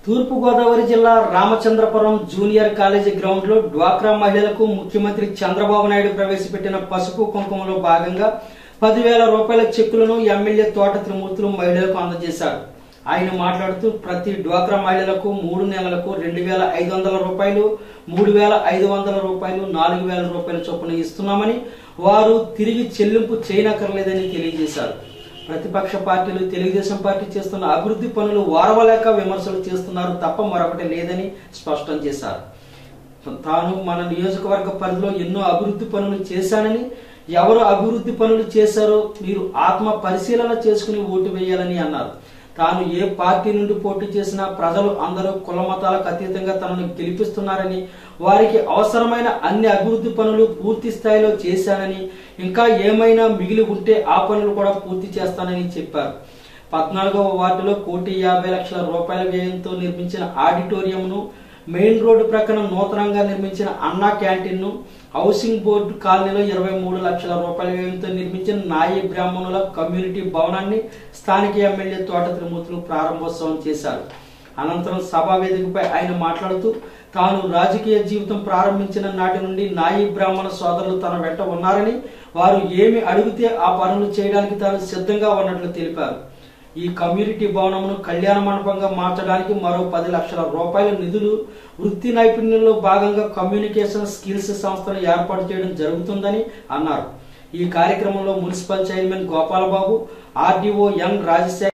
తూర్పుగోదావరి జిల్లా Ramachandrapuram junior college ground లో డ్వాక్రా మహిళలకు ముఖ్యమంత్రి చంద్రబాబు నాయుడు ప్రవేశపెట్టిన పసుపు కుంకుమలో భాగంగా పదివేల రూపాయల చెక్కులను ఎమ్మెల్యే తోట త్రిమూర్తులు మహిళలకు అందజేశారు ఆయన మాట్లాడుతూ ప్రతి డ్వాక్రా మహిళలకు మూడు నెలలకు రెండు వేల ఐదు వందల రూపాయలు మూడు వేల ఐదు వందల రూపాయలు నాలుగు వేల రూపాయల చొప్పున ఇస్తున్నామని వారు తిరిగి చెల్లింపు చేయనక్కర్లేదని తెలియజేశారు ప్రతిపక్ష పార్టీలు తెలుగుదేశం పార్టీ చేస్తున్న అభివృద్ధి పనులు వారవలేక విమర్శలు చేస్తున్నారు తప్ప మరొకటి లేదని స్పష్టం చేశారు తాను మన నియోజకవర్గ పరిధిలో ఎన్నో అభివృద్ధి పనులు చేశానని ఎవరు అభివృద్ధి పనులు చేశారో మీరు ఆత్మ పరిశీలన చేసుకుని ఓటు వేయాలని అన్నారు తాను ఏ పార్టీ నుండి పోటీ చేసినా ప్రజలు అందరూ కుల మతాలకు అతీతంగా తనను గెలిపిస్తున్నారని వారికి అవసరమైన అన్ని అభివృద్ధి పనులు పూర్తి స్థాయిలో చేశానని ఇంకా ఏమైనా మిగిలి ఉంటే ఆ పనులు కూడా పూర్తి చేస్తానని చెప్పారు పద్నాలుగవ వార్డులో కోటి యాభై లక్షల రూపాయల వ్యయంతో నిర్మించిన ఆడిటోరియంను మెయిన్ రోడ్డు ప్రక్కన నూతనంగా నిర్మించిన అన్నా క్యాంటీన్ ను హౌసింగ్ బోర్డు కాలనీలో ఇరవై మూడు లక్షల రూపాయల వ్యయంతో నిర్మించిన నాయి బ్రాహ్మణుల కమ్యూనిటీ భవనాన్ని స్థానిక ఎమ్మెల్యే తోట త్రిమూర్తులు ప్రారంభోత్సవం చేశారు అనంతరం సభా వేదికపై ఆయన మాట్లాడుతూ తాను రాజకీయ జీవితం ప్రారంభించిన నాటి నుండి నాయి బ్రాహ్మణ సోదరులు తన వెంట ఉన్నారని వారు ఏమి అడిగితే ఆ పనులు చేయడానికి తాను సిద్ధంగా ఉన్నట్లు తెలిపారు ఈ కమ్యూనిటీ భవనమును కళ్యాణ మండపంగా మార్చడానికి మరో పది లక్షల రూపాయల నిధులు వృత్తి నైపుణ్యంలో భాగంగా కమ్యూనికేషన్ స్కిల్స్ సంస్థను ఏర్పాటు చేయడం జరుగుతుందని అన్నారు ఈ కార్యక్రమంలో municipal chairman Gopalababu RDO N Rajasekhar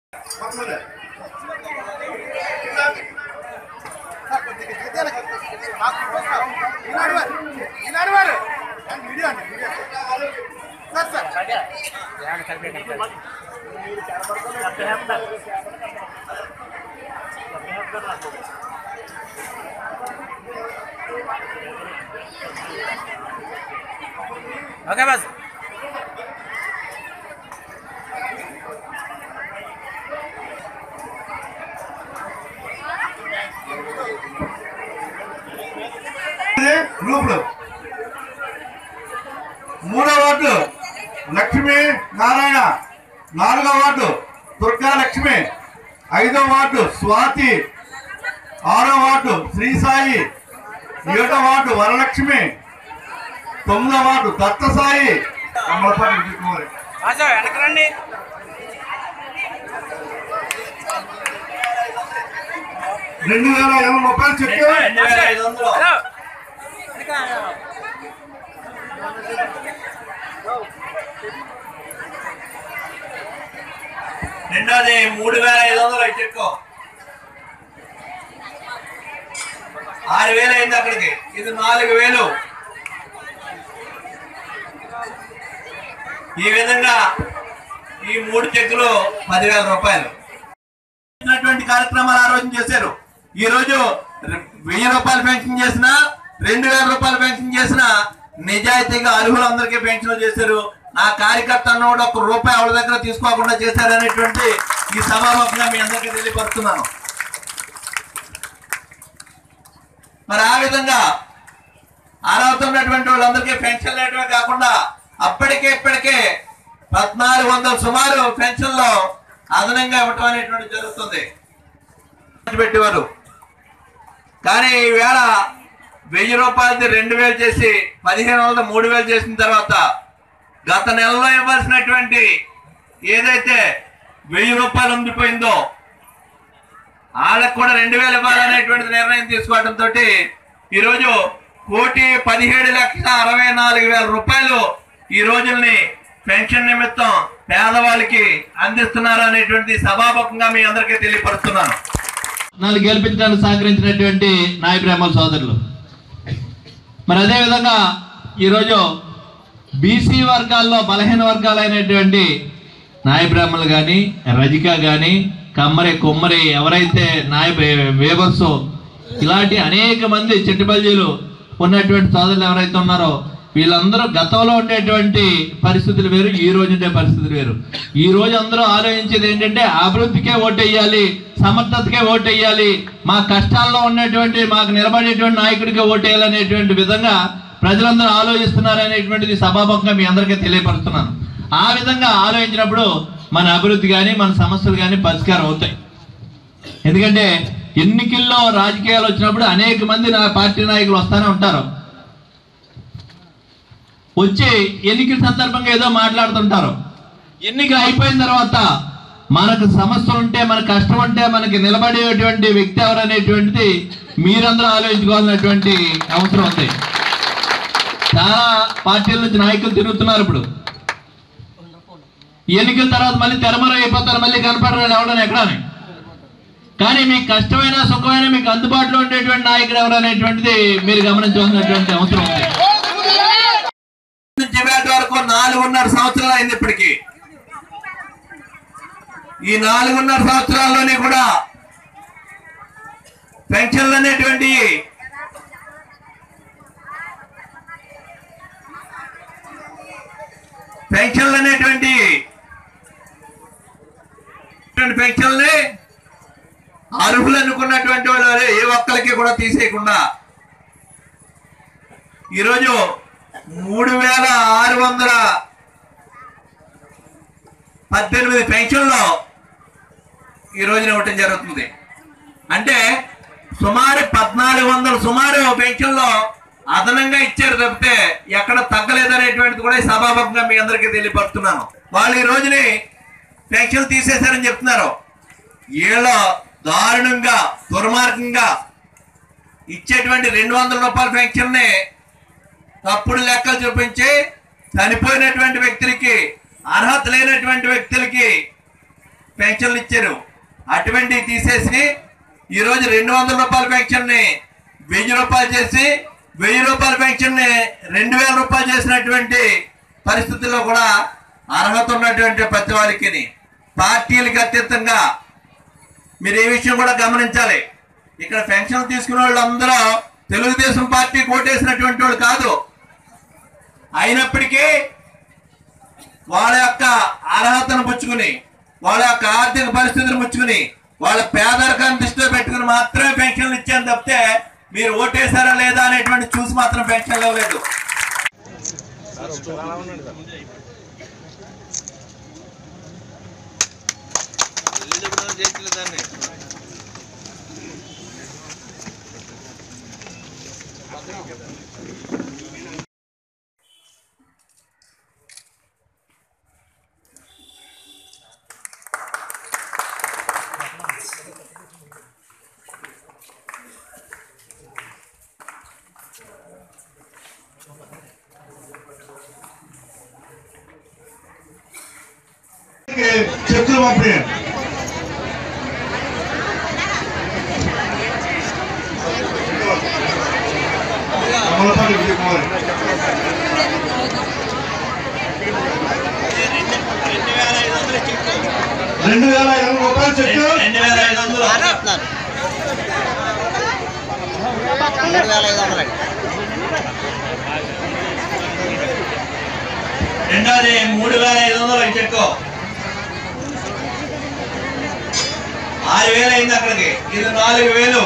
okay బస్ గ్రూపులు మూడో వార్డు లక్ష్మి నారాయణ నాలుగో వార్డు దుర్గా లక్ష్మి ఐదో వార్డు స్వాతి ఆరో వార్డు శ్రీ సాయి ఏడో వార్డు వరలక్ష్మి తొమ్మిదో వార్డు దత్త సాయి అమలపాటి విజయ్ కుమారి రాజా వెనకరండి రెండు వేల ఐదు వందల రూపాయలు చెప్తే హలో రెండోది మూడు వేల ఐదు వందలు అయితే ఎక్కువ ఆరు వేలు అయింది అక్కడికి ఇది నాలుగు వేలు ఈ విధంగా ఈ మూడు చెక్కులు పదివేల రూపాయలు ఇచ్చినటువంటి కార్యక్రమాలు ఆ రోజు చేశారు ఈ రోజు వెయ్యి రూపాయలు పెన్షన్ చేసినా రెండు వేల రూపాయలు పెన్షన్ చేసినా నిజాయితీగా అర్హులందరికీ పెన్షన్ చేశారు నా కార్యకర్త అన్నవాడు ఒక రూపాయి ఎవరి దగ్గర తీసుకోకుండా చేశారనేటువంటి ఈ సభాముఖంగా మీ అందరికీ తెలియపరుస్తున్నాను మరి ఆ విధంగా అర్హతున్నటువంటి వాళ్ళందరికీ పెన్షన్ లేటమే కాకుండా అప్పటికే ఇప్పటికే పద్నాలుగు వందల సుమారు పెన్షన్లో అదనంగా ఇవ్వటం అనేటువంటి జరుగుతుంది పెట్టేవారు కానీ ఈవేళ వెయ్యి రూపాయలది రెండు వేలు చేసి పదిహేను వందల మూడు వేలు చేసిన తర్వాత గత నెలలో ఇవ్వాల్సినటువంటి ఏదైతే వెయ్యి రూపాయలు ఉండిపోయిందో వాళ్ళకు కూడా రెండు వేలు ఇవ్వాలనేటువంటి నిర్ణయం తీసుకోవడంతో ఈరోజు కోటి పదిహేడు లక్షల అరవై నాలుగు వేల రూపాయలు ఈ రోజుల్ని పెన్షన్ నిమిత్తం పేదవాళ్ళకి అందిస్తున్నారు అనేటువంటి సభాముఖంగా మీ అందరికీ తెలియపరుస్తున్నాను నన్ను గెలిపించడానికి సహకరించినటువంటి నాయ బ్రాహ్మణ సోదరులు మరి అదే విధంగా ఈరోజు బీసీ వర్గాల్లో బలహీన వర్గాలైనటువంటి నాయ బ్రాహ్మణులు కానీ రజిక కానీ కమ్మరి కొమ్మరి ఎవరైతే నాయ వేవర్స్ ఇలాంటి అనేక మంది చెట్టుబల్జీలు ఉన్నటువంటి సోదరులు ఎవరైతే ఉన్నారో వీళ్ళందరూ గతంలో ఉండేటువంటి పరిస్థితులు వేరు ఈ రోజు ఉండే పరిస్థితులు వేరు ఈ రోజు అందరూ ఆలోచించేది ఏంటంటే అభివృద్ధికే ఓటేయాలి సమర్థతకే ఓటేయాలి మా కష్టాల్లో ఉన్నటువంటి మాకు నిలబడేటువంటి నాయకుడికే ఓటేయాలనేటువంటి విధంగా ప్రజలందరూ ఆలోచిస్తున్నారు అనేటువంటిది సభాముఖంగా మీ అందరికీ తెలియపరుస్తున్నాను ఆ విధంగా ఆలోచించినప్పుడు మన అభివృద్ధి కానీ మన సమస్యలు కానీ పరిష్కారం అవుతాయి ఎందుకంటే ఎన్నికల్లో రాజకీయాలు వచ్చినప్పుడు అనేక మంది నా పార్టీ నాయకులు వస్తానే ఉంటారు వచ్చి ఎన్నికల సందర్భంగా ఏదో మాట్లాడుతుంటారు ఎన్నికలు అయిపోయిన తర్వాత మనకు సమస్యలు ఉంటే మన కష్టం ఉంటే మనకి నిలబడేటువంటి వ్యక్తి ఎవరనేటువంటిది మీరందరూ ఆలోచించుకోవాల్సినటువంటి అవసరం ఉంది చాలా పార్టీల నుంచి నాయకులు తిరుగుతున్నారు ఇప్పుడు ఎన్నికల తర్వాత మళ్ళీ తెరమర అయిపోతారు మళ్ళీ కనపడరు ఎవడని ఎక్కడని కానీ మీకు కష్టమైన సుఖమైన మీకు అందుబాటులో ఉండేటువంటి నాయకుడు ఎవరు అనేటువంటిది మీరు గమనించవలసినటువంటి అవసరం ఉంది నుంచి వేట వరకు నాలుగున్నర సంవత్సరాలు అయింది ఇప్పటికి ఈ నాలుగున్నర సంవత్సరాల్లోనే కూడా పెన్షన్లు అనేటువంటి పెన్షన్లు అనేటువంటి పెన్షన్లే అర్హులు అనుకున్నటువంటి వాళ్ళు ఏ ఒక్కరికి కూడా తీసేయకుండా ఈరోజు మూడు వేల ఆరు వందల పద్దెనిమిది పెన్షన్లో ఈ రోజున ఇవ్వటం జరుగుతుంది అంటే సుమారు పద్నాలుగు వందల సుమారు పెన్షన్లో అదనంగా ఇచ్చారు తప్పితే ఎక్కడ తగ్గలేదనేటువంటిది కూడా ఈ సభాముఖంగా మీ అందరికీ తెలియపరుస్తున్నాను వాళ్ళు ఈ రోజుని పెన్షన్ తీసేశారని చెప్తున్నారు వీళ్ళ దారుణంగా దుర్మార్గంగా ఇచ్చేటువంటి రెండు వందల రూపాయల పెన్షన్ని తప్పుడు లెక్కలు చూపించి చనిపోయినటువంటి వ్యక్తులకి అర్హత లేనటువంటి వ్యక్తులకి పెన్షన్లు ఇచ్చారు అటువంటివి తీసేసి ఈరోజు రెండు వందల రూపాయల పెన్షన్ని వెయ్యి రూపాయలు చేసి వెయ్యి రూపాయల పెన్షన్ని రెండు వేల రూపాయలు చేసినటువంటి పరిస్థితుల్లో కూడా అర్హత ఉన్నటువంటి ప్రతి వారికి పార్టీలకు అతీతంగా మీరు ఈ విషయం కూడా గమనించాలి ఇక్కడ పెన్షన్ తీసుకున్న వాళ్ళందరూ తెలుగుదేశం పార్టీ కోటేసినటువంటి వాళ్ళు కాదు అయినప్పటికీ వాళ్ళ యొక్క అర్హతను పుచ్చుకుని వాళ్ళ యొక్క ఆర్థిక పరిస్థితిని పుచ్చుకుని వాళ్ళ పేదరికాన్ని దృష్టిలో పెట్టుకుని మాత్రమే పెన్షన్లు ఇచ్చాను తప్పితే మీరు ఓటేశారా లేదా అనేటువంటి చూసి మాత్రం పెన్షన్లు ఇవ్వలేదు చెక్కులు పంపిణీ అమలపాటి విజయకుమారి రెండు వేల ఐదు వందల రూపాయలు చెక్కు రెండు వేల ఐదు వందలు మూడు వేల ఐదు వందలండి రెండోది మూడు వేల ఐదు వందలు చెక్కు ఆరు వేలు అయింది అక్కడికి ఇది నాలుగు వేలు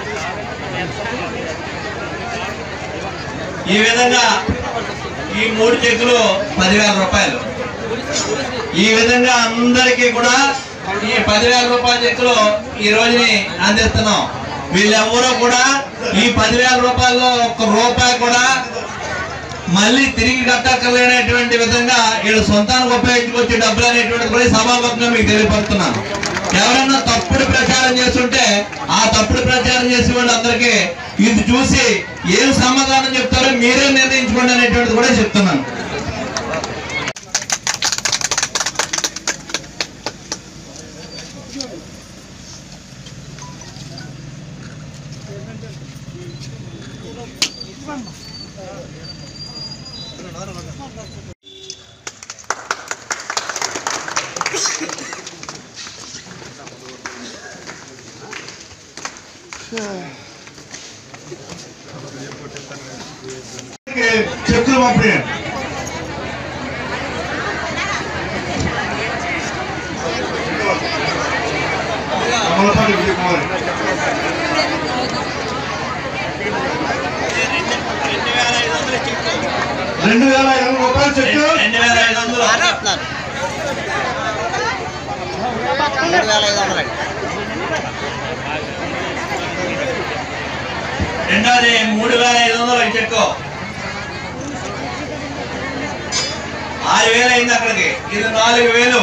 ఈ విధంగా ఈ మూడు చెక్కులు పదివేల రూపాయలు ఈ విధంగా అందరికీ కూడా ఈ పదివేల రూపాయల చెక్కులు ఈ రోజుని అందిస్తున్నాం వీళ్ళెవరూ కూడా ఈ పదివేల రూపాయల్లో ఒక్క రూపాయి కూడా మళ్ళీ తిరిగి కట్టక్కర్లేనటువంటి విధంగా వీళ్ళు సొంతానికి ఉపయోగించుకొచ్చే డబ్బులు అనేటువంటిది కూడా ఈ సభాముఖంగా మీకు తెలియపరుస్తున్నాను ఎవరైనా తప్పుడు ప్రచారం చేస్తుంటే ఆ తప్పుడు ప్రచారం చేసే వాళ్ళందరికీ ఇది చూసి ఏం సమాధానం చెప్తారో మీరే నిర్ణయించుకోండి అనేటువంటిది కూడా చెప్తున్నాను చెక్కులు పంపిణీ అమలపాటి విజయకుమారి రెండు వేల ఐదు వందల రూపాయలు చెక్కు రెండు వేల ఐదు వందలు చెప్తున్నారు మూడు వేల ఐదు వందలండి రెండోది మూడు వేల ఐదు వందలు ఒక చెక్కు ఆరు వేలు అయింది అక్కడికి ఇది నాలుగు వేలు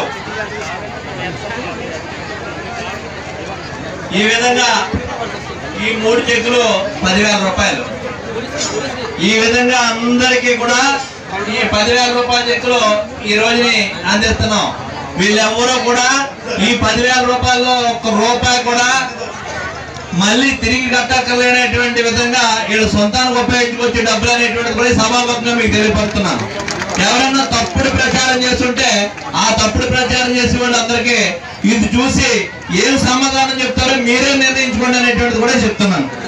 ఈ విధంగా ఈ మూడు చెక్కులు పదివేల రూపాయలు ఈ విధంగా అందరికీ కూడా ఈ పదివేల రూపాయల చెక్కులు ఈ రోజుని అందిస్తున్నాం వీళ్ళెవరూ కూడా ఈ పదివేల రూపాయల్లో ఒక్క రూపాయి కూడా మళ్ళీ తిరిగి కట్టక్కర్లేనటువంటి విధంగా వీళ్ళు సొంతానికి ఉపయోగించుకొచ్చే డబ్బులు అనేటువంటిది కూడా ఈ సభాముఖంగా మీకు తెలియపరుస్తున్నాను ఎవరైనా తప్పుడు ప్రచారం చేస్తుంటే ఆ తప్పుడు ప్రచారం చేసే వాళ్ళందరికీ ఇది చూసి ఏం సమాధానం చెప్తారో మీరే నిర్ణయించుకోండి అనేటువంటిది కూడా చెప్తున్నాను